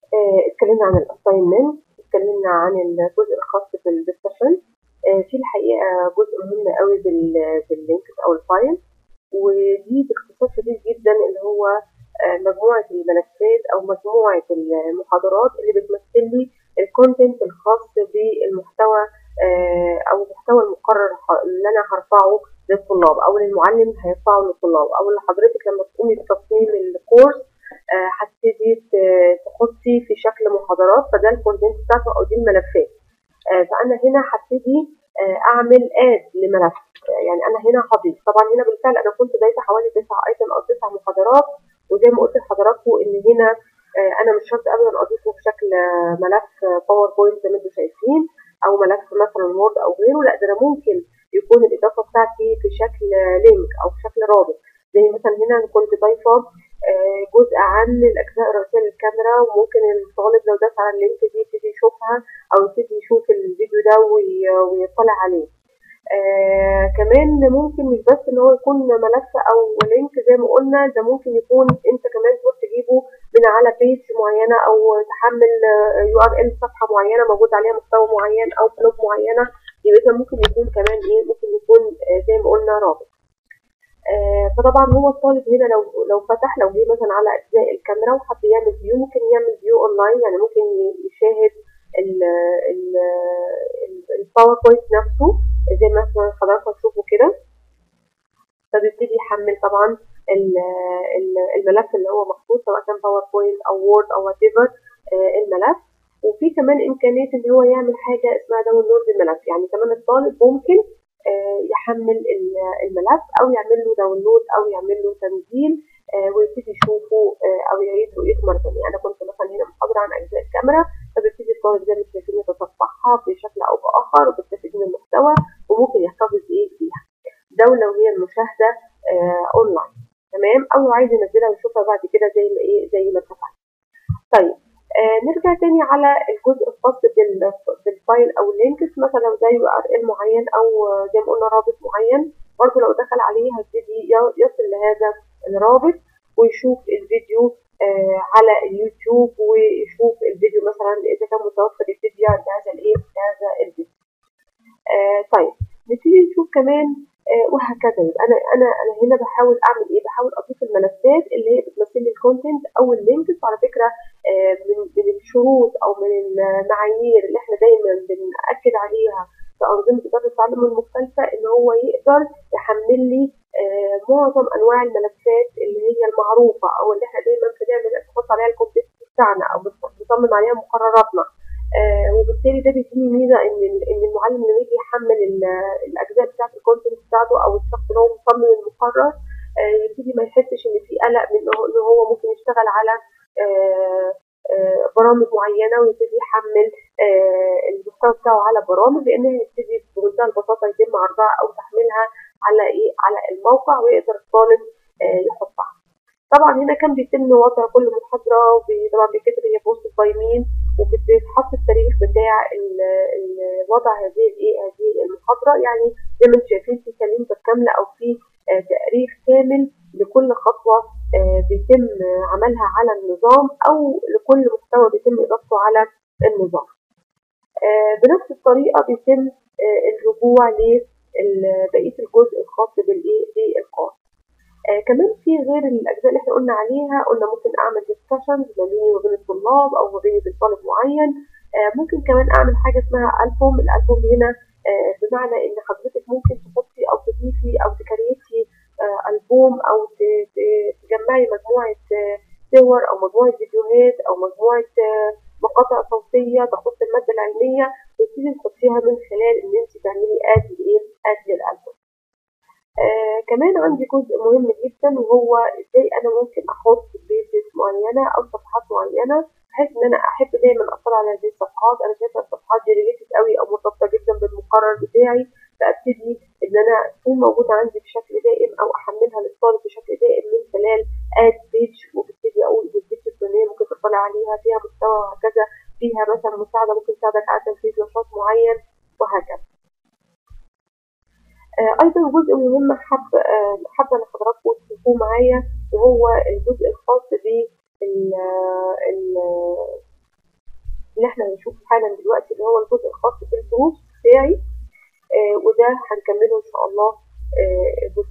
اتكلمنا عن الاساينمنت اتكلمنا عن الجزء الخاص بالدسكشن في الحقيقه جزء مهم قوي باللينكس او الفايل ودي باختصار شديد جدا اللي هو مجموعه الملفات او مجموعه المحاضرات اللي بتمثل لي الكونتنت الخاص بالمحتوى او المحتوى المقرر اللي انا هرفعه للطلاب او المعلم هيرفعه للطلاب او اللي حضرتك لما تقومي بتصميم الكورس هتبتدي تحطي في شكل محاضرات فده الكونتنت بتاعته او دي الملفات فانا هنا هبتدي اعمل اد لملف يعني انا هنا هضيف طبعا هنا بالفعل انا كنت ضايفه حوالي تسع ايتم او تسع محاضرات وزي ما قلت لحضراتكم ان هنا انا مش شرط ابدا اضيفه في شكل ملف باوربوينت زي ما انتم شايفين او ملف مثلا وورد او غيره لا ده انا ممكن يكون الاضافه بتاعتي في شكل لينك او في شكل رابط زي مثلا هنا كنت ضايفه جزء عن الاجزاء الرئيسيه للكاميرا وممكن الطالب لو داس على اللينك دي يبتدي يشوفها او يبتدي يشوف الفيديو ده ويطلع عليه آه كمان ممكن مش بس ان هو يكون ملف او لينك زي ما قلنا ده ممكن يكون انت كمان تروح تجيبه من على بيج معينه او تحمل يو ار ال صفحه معينه موجود عليها محتوى معين او بلوج معينه يبقى ده ممكن يكون كمان ايه ممكن يكون آه زي ما قلنا رابط آه فطبعا هو الطالب هنا لو لو فتح لو جه مثلا على اجزاء الكاميرا وحب يعمل فيو ممكن يعمل فيو اونلاين يعني ممكن يشاهد الباوربوينت نفسه زي ما حضراتكم تشوفوا كده فبيبتدي يحمل طبعا الملف اللي هو محطوط سواء كان باوربوينت او وورد او وات الملف وفي كمان امكانيه ان هو يعمل حاجه اسمها داونلود الملف يعني كمان الطالب ممكن يحمل الملف او يعمل له داونلود او يعمل له تنزيل ويبتدي يشوفه او يعيد رؤيته مره ثانيه انا كنت مثلا هنا محاضره عن اجزاء الكاميرا فبيبتدي الطالب زي ما انتم شايفين يتصفحها بشكل او باخر وبيستفيد من المحتوى وممكن يحتفظ ايه فيها ده لو هي المشاهده آه اونلاين تمام او لو عايز ينزلها ويشوفها بعد كده زي ما ايه زي ما اتفقنا طيب آه نرجع تاني على الجزء الخاص بالفايل او اللينكس مثلا لو ده يو ار ال معين او زي ما قلنا رابط معين برضه لو دخل عليه هيبتدي يصل لهذا الرابط ويشوف الفيديو آه على اليوتيوب ويشوف الفيديو مثلا اذا كان متوفر يبتدي يعرض هذا الايه هذا الفيديو آه طيب نبتدي نشوف كمان آه وهكذا يبقى انا انا انا هنا بحاول اعمل ايه بحاول اضيف الملفات اللي هي بتمثل لي الكونتنت او اللينكس على فكره آه من من الشروط او من المعايير اللي احنا دايما بناكد عليها في انظمه اداره التعلم المختلفه ان هو يقدر يحمل لي آه معظم انواع الملفات اللي هي المعروفه او اللي احنا دايما بنعمل بنحط عليها الكونتنت بتاعنا او بنصمم عليها مقرراتنا آه وبالتالي ده بيديني ميزه ان ان المعلم لما يجي يحمل الاجزاء بتاعت الكونتنت بتاعته او الشخص اللي هو مصمم المقرر آه يبتدي ما يحسش ان في قلق من ان هو ممكن يشتغل على آه برامج معينه ويبتدي يحمل المحتوى بتاعه على برامج لان هيبتدي بمنتهى البساطه يتم عرضها او تحميلها على ايه على الموقع ويقدر الطالب يحطها طبعا هنا كان بيتم وضع كل محاضره طبعا بيتكتب هي بوست باي مين وبتتحط التاريخ بتاع وضع هذه الايه هذه المحاضره يعني زي ما انتم شايفين في كلمه كامله او في تاريخ كامل لكل خطوه بيتم عملها على النظام او لكل محتوى بيتم اضافته على النظام بنفس الطريقه بيتم الرجوع لبقيه الجزء الخاص بالايه بالقاء آه كمان في غير الاجزاء اللي احنا قلنا عليها قلنا ممكن اعمل ديسكشنز ما بيني وبين الطلاب او ما بيني وبين طالب معين آه ممكن كمان اعمل حاجه اسمها البوم الالبوم هنا آه بمعنى ان حضرتك ممكن تحطي او تضيفي او تكريتي البوم او تجمعي مجموعه صور او مجموعه فيديوهات او مجموعه مقاطع صوتيه تخص الماده العلميه وتبتدي تحطيها من خلال ان انت تعملي اد لايه اد للالبوم آه كمان عندي جزء مهم جدا وهو ازاي انا ممكن احط بيجز معينه او صفحات معينه بحيث ان انا احب دايما اطلع على هذه الصفحات انا شايفه الصفحات دي ريليتد قوي او مرتبطه جدا بالمقرر بتاعي فابتدي ان انا تكون موجوده عندي بشكل دائم او احملها للطالب بشكل دائم من خلال اد بيج وببتدي اقول البيج الفلانيه ممكن تطلع عليها فيها محتوى وهكذا فيها مثلا مساعده ممكن تساعدك على تنفيذ نشاط معين وهكذا ايضا جزء مهم حب حابه ان حضراتكم تشوفوه معايا وهو الجزء الخاص ب هنشوفه حالا دلوقتي اللي هو الجزء الخاص بالبروف بتاعي آه وده هنكمله ان شاء الله آه الجزء